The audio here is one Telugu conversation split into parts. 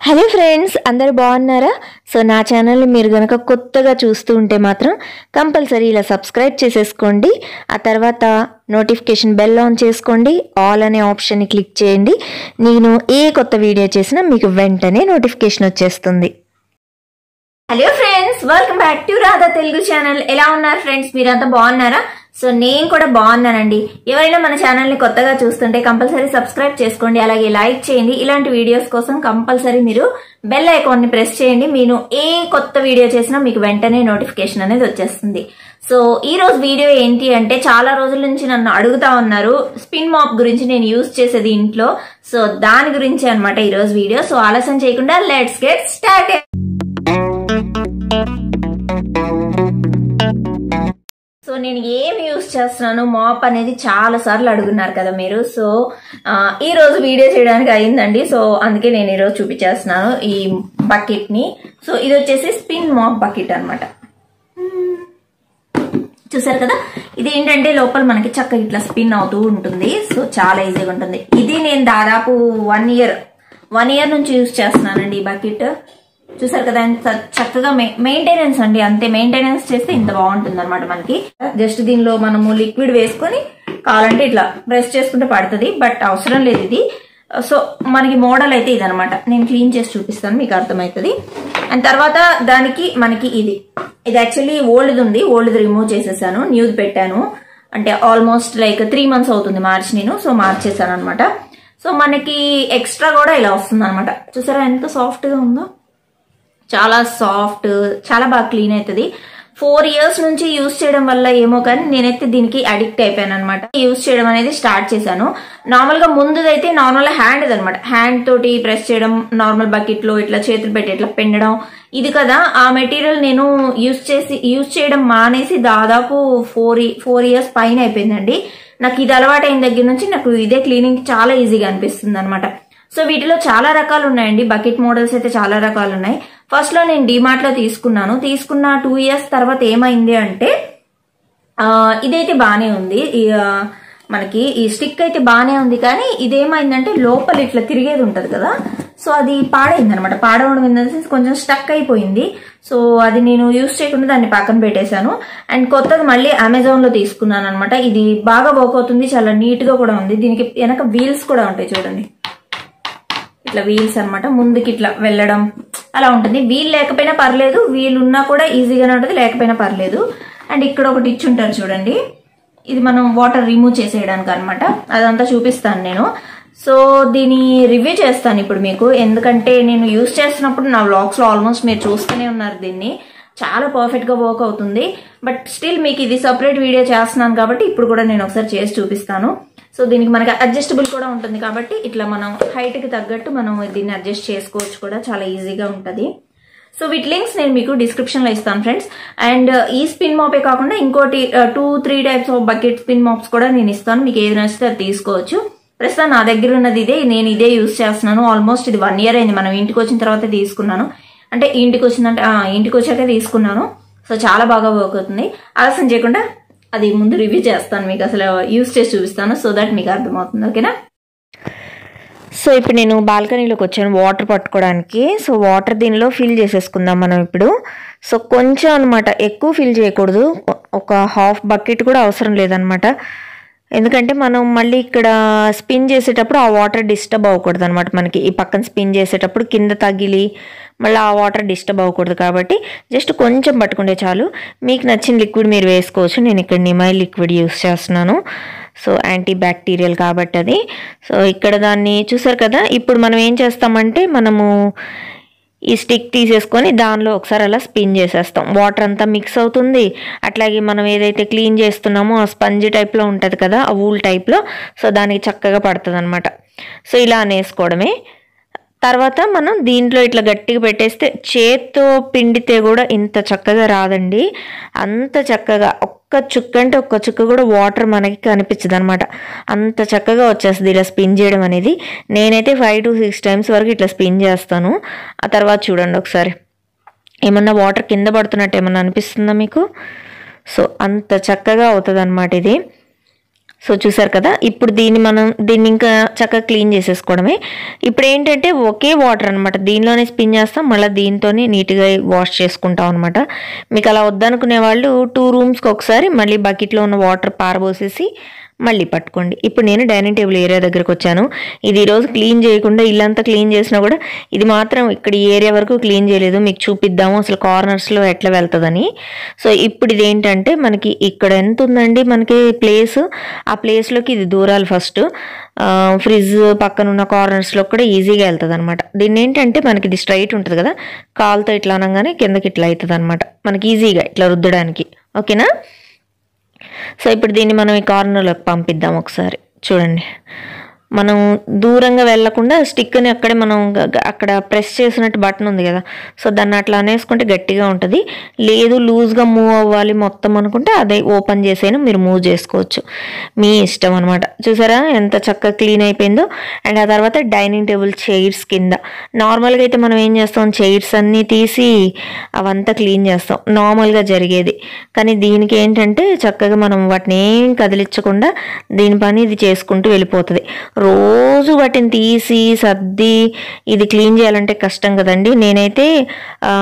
హలో ఫ్రెండ్స్ అందరు బాగున్నారా సో నా ఛానల్ని మీరు కనుక కొత్తగా చూస్తూ ఉంటే మాత్రం కంపల్సరీ ఇలా సబ్స్క్రైబ్ చేసేసుకోండి ఆ తర్వాత నోటిఫికేషన్ బెల్ ఆన్ చేసుకోండి ఆల్ అనే ఆప్షన్ని క్లిక్ చేయండి నేను ఏ కొత్త వీడియో చేసినా మీకు వెంటనే నోటిఫికేషన్ వచ్చేస్తుంది hello friends welcome back to Radha Telugu channel ఎలా ఉన్నారు ఫ్రెండ్స్ మీరంతా బాగున్నారా సో నేను కూడా బాగున్నానండి ఎవరైనా మన ఛానల్ని కొత్తగా చూస్తుంటే కంపల్సరీ సబ్స్క్రైబ్ చేసుకోండి అలాగే లైక్ చేయండి ఇలాంటి వీడియోస్ కోసం కంపల్సరీ మీరు బెల్ ఐకాన్ని ప్రెస్ చేయండి నేను ఏ కొత్త వీడియో చేసినా మీకు వెంటనే నోటిఫికేషన్ అనేది వచ్చేస్తుంది సో ఈ రోజు వీడియో ఏంటి అంటే చాలా రోజుల నుంచి నన్ను అడుగుతా ఉన్నారు స్పిన్ మాప్ గురించి నేను యూజ్ చేసేది ఇంట్లో సో దాని గురించి అనమాట ఈ రోజు వీడియో సో ఆలస్యం చేయకుండా లెట్స్ గెట్ స్టార్ట్ సో నేను ఏం యూస్ చేస్తున్నాను మాప్ అనేది చాలా సార్లు అడుగున్నారు కదా మీరు సో ఆ, ఈ రోజు వీడియో చేయడానికి అయిందండి సో అందుకే నేను ఈరోజు చూపించేస్తున్నాను ఈ బకెట్ ని సో ఇది వచ్చేసి స్పిన్ మాప్ బకెట్ అన్నమాట చూసారు కదా ఇది ఏంటంటే లోపల మనకి చక్కగా ఇట్లా స్పిన్ అవుతూ ఉంటుంది సో చాలా ఈజీగా ఉంటుంది ఇది నేను దాదాపు వన్ ఇయర్ వన్ ఇయర్ నుంచి యూజ్ చేస్తున్నానండి ఈ బకెట్ చూసారు కదా ఎంత చక్కగా మెయింటెనెన్స్ అండి అంతే మెయింటెనెన్స్ చేస్తే ఇంత బాగుంటుంది అనమాట మనకి జస్ట్ దీనిలో మనము లిక్విడ్ వేసుకొని కావాలంటే ఇట్లా ప్రెస్ చేసుకుంటే పడుతుంది బట్ అవసరం లేదు ఇది సో మనకి మోడల్ అయితే ఇది అనమాట నేను క్లీన్ చేసి చూపిస్తాను మీకు అర్థమవుతుంది అండ్ తర్వాత దానికి మనకి ఇది ఇది యాక్చువల్లీ ఓల్డ్ ఉంది ఓల్డ్ రిమూవ్ చేసేసాను న్యూది పెట్టాను అంటే ఆల్మోస్ట్ లైక్ త్రీ మంత్స్ అవుతుంది మార్చి నేను సో మార్చేసాను అనమాట సో మనకి ఎక్స్ట్రా కూడా ఇలా వస్తుంది అనమాట చూసారా ఎంత సాఫ్ట్ గా ఉందో చాలా సాఫ్ట్ చాలా బాగా క్లీన్ అవుతుంది ఫోర్ ఇయర్స్ నుంచి యూస్ చేయడం వల్ల ఏమో కానీ నేనైతే దీనికి అడిక్ట్ అయిపోయాను అనమాట యూస్ చేయడం అనేది స్టార్ట్ చేశాను నార్మల్ గా ముందుదైతే నార్మల్ హ్యాండ్ అనమాట హ్యాండ్ తోటి ప్రెస్ చేయడం నార్మల్ బకెట్ లో ఇట్లా చేతులు పెట్టి ఇట్లా పెండడం ఇది కదా ఆ మెటీరియల్ నేను యూస్ చేసి యూస్ చేయడం మానేసి దాదాపు ఫోర్ ఫోర్ ఇయర్స్ పైన అయిపోయిందండి నాకు ఇది అలవాటు అయిన దగ్గర నుంచి నాకు ఇదే క్లీనింగ్ చాలా ఈజీగా అనిపిస్తుంది అనమాట సో వీటిలో చాలా రకాలు ఉన్నాయండి బకెట్ మోడల్స్ అయితే చాలా రకాలు ఉన్నాయి ఫస్ట్ లో నేను డిమార్ట్ లో తీసుకున్నాను తీసుకున్న టూ ఇయర్స్ తర్వాత ఏమైంది అంటే ఆ, ఇదైతే బానే ఉంది ఈ, ఆ, మనకి ఈ స్టిక్ అయితే బానే ఉంది కానీ ఇదేమైందంటే లోపల ఇట్లా తిరిగేది ఉంటది కదా సో అది పాడైంది అనమాట పాడవడం ఇన్ ద సెన్స్ కొంచెం స్టక్ అయిపోయింది సో అది నేను యూస్ చేయకుండా దాన్ని పక్కన పెట్టేశాను అండ్ కొత్తది మళ్ళీ అమెజాన్ లో తీసుకున్నాను అనమాట ఇది బాగా వర్క్ అవుతుంది చాలా నీట్ గా కూడా ఉంది దీనికి వెనక వీల్స్ కూడా ఉంటాయి చూడండి ఇట్లా వీల్స్ అన్నమాట ముందుకి ఇట్లా వెళ్ళడం అలా ఉంటుంది వీల్ లేకపోయినా పర్లేదు వీల్ ఉన్నా కూడా ఈజీగానే ఉంటుంది లేకపోయినా పర్లేదు అండ్ ఇక్కడ ఒకటి ఇచ్చి ఉంటారు చూడండి ఇది మనం వాటర్ రిమూవ్ చేసేయడానికి అనమాట అదంతా చూపిస్తాను నేను సో దీని రివ్యూ చేస్తాను ఇప్పుడు మీకు ఎందుకంటే నేను యూస్ చేస్తున్నప్పుడు నా వ్లాగ్స్ లో ఆల్మోస్ట్ మీరు చూస్తూనే ఉన్నారు దీన్ని చాలా పర్ఫెక్ట్ గా వర్క్ అవుతుంది బట్ స్టిల్ మీకు ఇది సపరేట్ వీడియో చేస్తున్నాను కాబట్టి ఇప్పుడు కూడా నేను ఒకసారి చేసి చూపిస్తాను సో దీనికి మనకి అడ్జస్టబుల్ కూడా ఉంటుంది కాబట్టి ఇట్లా మనం హైట్ కి తగ్గట్టు మనం దీన్ని అడ్జస్ట్ చేసుకోవచ్చు కూడా చాలా ఈజీగా ఉంటుంది సో వీటి లింక్స్ నేను మీకు డిస్క్రిప్షన్ లో ఇస్తాను ఫ్రెండ్స్ అండ్ ఈ స్పిన్ మాపే కాకుండా ఇంకోటి two three types of bucket spin mops కూడా నేను ఇస్తాను మీకు ఏది నచ్చితే అది తీసుకోవచ్చు ప్రస్తుతం నా దగ్గర ఉన్నది ఇదే నేను ఇదే యూస్ చేస్తున్నాను ఆల్మోస్ట్ ఇది వన్ ఇయర్ అయింది మనం ఇంటికి వచ్చిన తర్వాత తీసుకున్నాను అంటే ఇంటికి వచ్చిందంటే ఆ, ఇంటికి వచ్చాక తీసుకున్నాను సో చాలా బాగా వర్క్ అవుతుంది ఆలస్యం చేయకుండా అది ముందు రివ్యూ చేస్తాను మీకు అసలు యూస్ చేసి చూపిస్తాను సో దట్ మీకు అర్థమవుతుంది ఓకేనా సో ఇప్పుడు నేను బాల్కనీలోకి వచ్చాను వాటర్ పట్టుకోవడానికి సో వాటర్ దీనిలో ఫిల్ చేసేసుకుందాం మనం ఇప్పుడు సో కొంచెం అనమాట ఎక్కువ ఫిల్ చేయకూడదు ఒక హాఫ్ బకెట్ కూడా అవసరం లేదనమాట ఎందుకంటే మనం మళ్ళీ ఇక్కడ స్పిన్ చేసేటప్పుడు ఆ వాటర్ డిస్టర్బ్ అవ్వకూడదు అనమాట మనకి ఈ పక్కన స్పిన్ చేసేటప్పుడు కింద తగిలి మళ్ళీ ఆ వాటర్ డిస్టర్బ్ అవ్వకూడదు కాబట్టి జస్ట్ కొంచెం పట్టుకుంటే చాలు మీకు నచ్చిన లిక్విడ్ మీరు వేసుకోవచ్చు నేను ఇక్కడ నిమాయి లిక్విడ్ యూస్ చేస్తున్నాను సో యాంటీ బ్యాక్టీరియల్ కాబట్టి అది సో ఇక్కడ దాన్ని చూసారు కదా ఇప్పుడు మనం ఏం చేస్తామంటే మనము ఈ స్టిక్ తీసేసుకొని దానిలో ఒకసారి అలా స్పిన్ చేసేస్తాం వాటర్ అంతా మిక్స్ అవుతుంది అట్లాగే మనం ఏదైతే క్లీన్ చేస్తున్నామో ఆ స్పంజ్ టైప్లో ఉంటుంది కదా ఆ వూల్ టైప్లో సో దానికి చక్కగా పడుతుంది అనమాట సో ఇలా అనేసుకోవడమే తర్వాత మనం దీంట్లో ఇట్లా గట్టిగా పెట్టేస్తే చేత్తో పిండితే కూడా ఇంత చక్కగా రాదండి అంత చక్కగా ఒక్క చుక్క అంటే ఒక్క చుక్క కూడా వాటర్ మనకి కనిపించదు అనమాట అంత చక్కగా వచ్చేస్తుంది ఇలా స్పిన్ చేయడం అనేది నేనైతే ఫైవ్ టు సిక్స్ టైమ్స్ వరకు ఇట్లా స్పిన్ చేస్తాను ఆ తర్వాత చూడండి ఒకసారి ఏమన్నా వాటర్ కింద పడుతున్నట్టు ఏమన్నా అనిపిస్తుందా మీకు సో అంత చక్కగా అవుతుంది అనమాట ఇది సో చూసారు కదా ఇప్పుడు దీన్ని మనం దీన్ని ఇంకా చక్కగా క్లీన్ చేసేసుకోవడమే ఇప్పుడు ఏంటంటే ఒకే వాటర్ అనమాట దీనిలోనే స్పిన్ చేస్తాం మళ్ళీ దీంతోనే నీట్గా వాష్ చేసుకుంటాం అనమాట మీకు అలా వద్దనుకునే వాళ్ళు టూ రూమ్స్కి ఒకసారి మళ్ళీ బకెట్లో ఉన్న వాటర్ పారబోసేసి మళ్ళీ పట్టుకోండి ఇప్పుడు నేను డైనింగ్ టేబుల్ ఏరియా దగ్గరకు వచ్చాను ఇది ఈరోజు క్లీన్ చేయకుండా ఇల్లంతా క్లీన్ చేసినా కూడా ఇది మాత్రం ఇక్కడ ఈ ఏరియా వరకు క్లీన్ చేయలేదు మీకు చూపిద్దాము అసలు కార్నర్స్లో ఎట్లా వెళ్తుందని సో ఇప్పుడు ఇది ఏంటంటే మనకి ఇక్కడ ఎంత ఉందండి మనకి ప్లేస్ ఆ ప్లేస్లోకి ఇది దూరాలి ఫస్ట్ ఫ్రిడ్జ్ పక్కన ఉన్న కార్నర్స్లో కూడా ఈజీగా వెళ్తుంది అనమాట దీన్ని ఏంటంటే మనకి ఇది స్ట్రైట్ ఉంటుంది కదా కాలుతో ఇట్లా అనగానే కిందకి ఇట్లా అవుతుంది అనమాట మనకి ఈజీగా ఇట్లా రుద్దడానికి ఓకేనా సో ఇప్పుడు దీన్ని మనం ఈ కార్నర్లోకి పంపిద్దాం ఒకసారి చూడండి మనం దూరంగా వెళ్లకుండా స్టిక్ని అక్కడే మనం గ- గ- అక్కడ ప్రెస్ చేసినట్టు బటన్ ఉంది కదా సో దాన్ని అట్లా అనేసుకుంటే గట్టిగా ఉంటుంది లేదు లూజ్గా మూవ్ అవ్వాలి మొత్తం అనుకుంటే అదే ఓపెన్ చేసేను మీరు మూవ్ చేసుకోవచ్చు మీ ఇష్టం అనమాట చూసారా ఎంత చక్కగా క్లీన్ అయిపోయిందో అండ్ ఆ తర్వాత డైనింగ్ టేబుల్ చైర్స్ కింద నార్మల్గా అయితే మనం ఏం చేస్తాం చైర్స్ అన్నీ తీసి అవంతా క్లీన్ చేస్తాం నార్మల్గా జరిగేది కానీ దీనికి ఏంటంటే చక్కగా మనం వాటిని ఏం కదిలించకుండా దీని పని ఇది చేసుకుంటూ వెళ్ళిపోతుంది రోజు వాటిని తీసి సర్ది ఇది క్లీన్ చేయాలంటే కష్టం కదండి నేనైతే ఆ,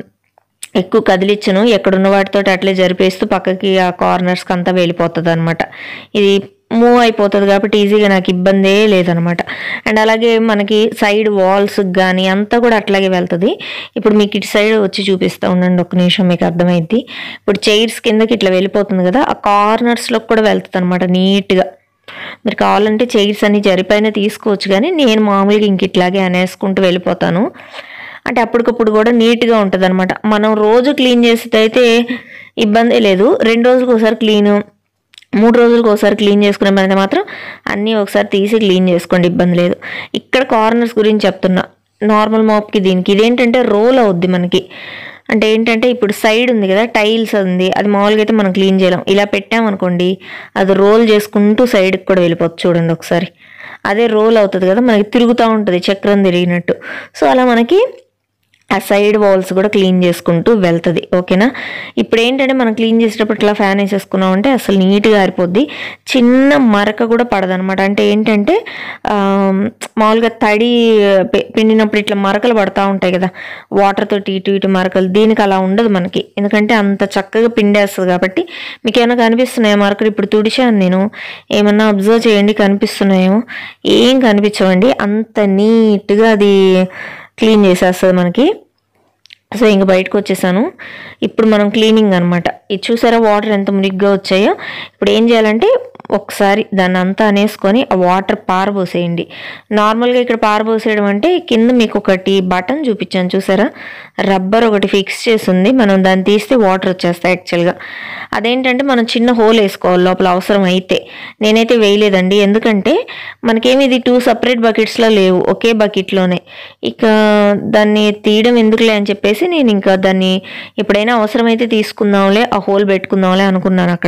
ఎక్కువ కదిలించను ఎక్కడున్న వాటితో అట్లే జరిపేస్తూ పక్కకి ఆ కార్నర్స్కి అంతా వెళ్ళిపోతుంది అనమాట ఇది మూవ్ అయిపోతుంది కాబట్టి ఈజీగా నాకు ఇబ్బందే లేదనమాట అండ్ అలాగే మనకి సైడ్ వాల్స్ కానీ అంతా కూడా అట్లాగే వెళ్తుంది ఇప్పుడు మీకు ఇటు సైడ్ వచ్చి చూపిస్తూ ఉండండి ఒక నిమిషం మీకు అర్థమైద్ది ఇప్పుడు చైర్స్ కిందకి ఇట్లా వెళ్ళిపోతుంది కదా ఆ కార్నర్స్లో కూడా వెళ్తుంది అనమాట నీట్గా మీరు కావాలంటే చైర్స్ అన్ని జరిపైన తీసుకోవచ్చు కానీ నేను మామూలుగా ఇంక ఇట్లాగే అనేసుకుంటూ వెళ్ళిపోతాను అంటే అప్పటికప్పుడు కూడా నీట్గా ఉంటుంది అనమాట మనం రోజు క్లీన్ చేసేది అయితే ఇబ్బంది లేదు రెండు రోజులకు ఒకసారి క్లీన్ మూడు రోజులకు ఒకసారి క్లీన్ చేసుకునే పని మాత్రం అన్నీ ఒకసారి తీసి క్లీన్ చేసుకోండి ఇబ్బంది లేదు ఇక్కడ కార్నర్స్ గురించి చెప్తున్నా నార్మల్ మాప్కి దీనికి ఇదేంటంటే రోల్ అవుద్ది మనకి అంటే ఏంటంటే ఇప్పుడు సైడ్ ఉంది కదా టైల్స్ ఉంది అది మామూలుగా అయితే మనం క్లీన్ చేయలేం ఇలా పెట్టామనుకోండి అది రోల్ చేసుకుంటూ సైడ్కి కూడా వెళ్ళిపోతుంది చూడండి ఒకసారి అదే రోల్ అవుతుంది కదా మనకి తిరుగుతూ ఉంటుంది చక్రం తిరిగినట్టు సో అలా మనకి ఆ సైడ్ వాల్స్ కూడా క్లీన్ చేసుకుంటూ వెళ్తుంది ఓకేనా ఇప్పుడు ఏంటంటే మనం క్లీన్ చేసేటప్పుడు ఇట్లా ఫ్యాన్ వేసేసుకున్నాం అంటే అసలు నీట్గా ఆరిపోద్ది చిన్న మరక కూడా పడదనమాట అంటే ఏంటంటే ఆ, మామూలుగా తడి పి- పిండినప్పుడు ఇట్లా మరకలు పడతా ఉంటాయి కదా వాటర్ తోటి ఇటు ఇటు మరకలు దీనికి అలా ఉండదు మనకి ఎందుకంటే అంత చక్కగా పిండేస్తుంది కాబట్టి మీకు ఏమైనా కనిపిస్తున్నాయా మరకలు ఇప్పుడు తుడిచాను నేను ఏమన్నా అబ్జర్వ్ చేయండి కనిపిస్తున్నాయేమో ఏం కనిపించవండి అంత నీట్గా అది క్లీన్ చేసేస్తుంది మనకి సో ఇంక బయటకు వచ్చేసాను ఇప్పుడు మనం క్లీనింగ్ అనమాట ఇది చూసారా వాటర్ ఎంత మునిగ్గా వచ్చాయో ఇప్పుడు ఏం చేయాలంటే ఒకసారి దాన్ని అంతా అనేసుకొని ఆ వాటర్ పారబోసేయండి నార్మల్గా ఇక్కడ పారబోసేయడం అంటే కింద మీకు ఒకటి బటన్ చూపించాను చూసారా రబ్బర్ ఒకటి ఫిక్స్ చేసి ఉంది మనం దాన్ని తీస్తే వాటర్ వచ్చేస్తాయి యాక్చువల్గా అదేంటంటే మనం చిన్న హోల్ వేసుకోవాలి లోపల అవసరం అయితే నేనైతే వేయలేదండి ఎందుకంటే మనకేమి ఇది టూ సపరేట్ బకెట్స్లో లేవు ఒకే బకెట్లోనే ఇక దాన్ని తీయడం ఎందుకులే అని చెప్పేసి నేను ఇంకా దాన్ని ఎప్పుడైనా అవసరమైతే తీసుకుందాంలే ఆ హోల్ పెట్టుకుందాంలే అనుకున్నాను అక్కడ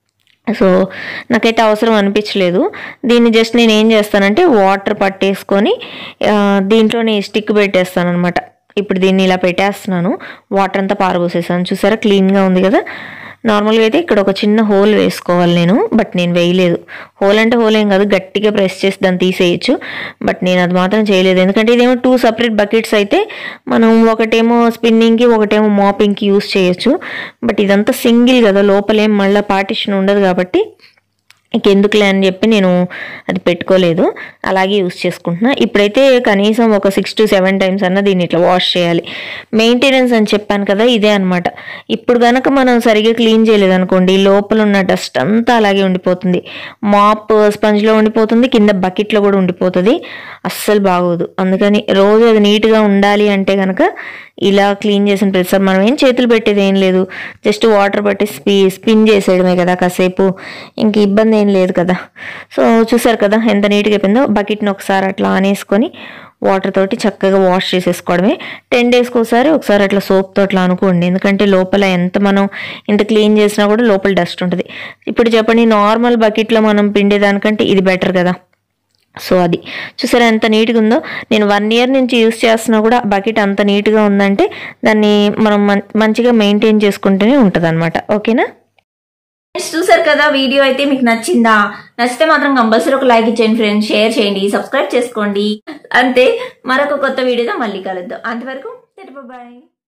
సో నాకైతే అవసరం అనిపించలేదు దీన్ని జస్ట్ నేను ఏం చేస్తానంటే వాటర్ పట్టేసుకొని ఆ, దీంట్లోనే స్టిక్ పెట్టేస్తాను అనమాట ఇప్పుడు దీన్ని ఇలా పెట్టేస్తున్నాను వాటర్ అంతా పారబోసేసాను చూసారా క్లీన్గా ఉంది కదా నార్మల్గా అయితే ఇక్కడ ఒక చిన్న హోల్ వేసుకోవాలి నేను బట్ నేను వేయలేదు హోల్ అంటే హోల్ ఏం కాదు గట్టిగా ప్రెస్ చేసి దాన్ని తీసేయచ్చు బట్ నేను అది మాత్రం చేయలేదు ఎందుకంటే ఇదేమో టూ సపరేట్ బకెట్స్ అయితే మనం ఒకటేమో స్పిన్నింగ్కి ఒకటేమో మాపింగ్కి యూస్ చేయొచ్చు బట్ ఇదంతా సింగిల్ కదా లోపలేం మళ్ళీ పార్టిషన్ ఉండదు కాబట్టి ఇంకెందుకులే అని చెప్పి నేను అది పెట్టుకోలేదు అలాగే యూస్ చేసుకుంటున్నా ఇప్పుడైతే కనీసం ఒక సిక్స్ టు సెవెన్ టైమ్స్ అన్న దీన్ని ఇట్లా వాష్ చేయాలి మెయింటెనెన్స్ అని చెప్పాను కదా ఇదే అనమాట ఇప్పుడు కనుక మనం సరిగా క్లీన్ చేయలేదు అనుకోండి లోపల ఉన్న డస్ట్ అంతా అలాగే ఉండిపోతుంది మాప్ స్పంజ్లో ఉండిపోతుంది కింద బకెట్లో కూడా ఉండిపోతుంది అస్సలు బాగోదు అందుకని రోజు అది నీట్గా ఉండాలి అంటే కనుక ఇలా క్లీన్ చేసిన ప్రతిసారి మనం ఏం చేతులు పెట్టేది ఏం లేదు జస్ట్ వాటర్ పట్టి స్పి స్పిన్ చేసేయడమే కదా కాసేపు ఇంక ఇబ్బంది ఏం లేదు కదా సో చూసారు కదా ఎంత నీట్గా అయిపోయిందో బకెట్ని ఒకసారి అట్లా ఆనేసుకొని వాటర్ తోటి చక్కగా వాష్ చేసేసుకోవడమే టెన్ డేస్కి ఒకసారి ఒకసారి అట్లా సోప్తో అట్లా అనుకోండి ఎందుకంటే లోపల ఎంత మనం ఇంత క్లీన్ చేసినా కూడా లోపల డస్ట్ ఉంటుంది ఇప్పుడు చెప్పండి నార్మల్ బకెట్లో మనం పిండేదానికంటే ఇది బెటర్ కదా సో అది చూసారా ఎంత నీట్గా ఉందో నేను వన్ ఇయర్ నుంచి యూస్ చేస్తున్నా కూడా బకెట్ అంత నీట్గా ఉందంటే దాన్ని మనం మం- మంచిగా మెయింటైన్ చేసుకుంటూనే ఉంటుంది ఓకేనా ఫ్రెండ్స్ చూసారు కదా వీడియో అయితే మీకు నచ్చిందా నచ్చితే మాత్రం కంపల్సరీ ఒక లైక్ ఇచ్చేయండి ఫ్రెండ్స్ షేర్ చేయండి సబ్స్క్రైబ్ చేసుకోండి అంతే మరొక కొత్త వీడియోతో మళ్ళీ కలుద్దాం అంతవరకు బాయ్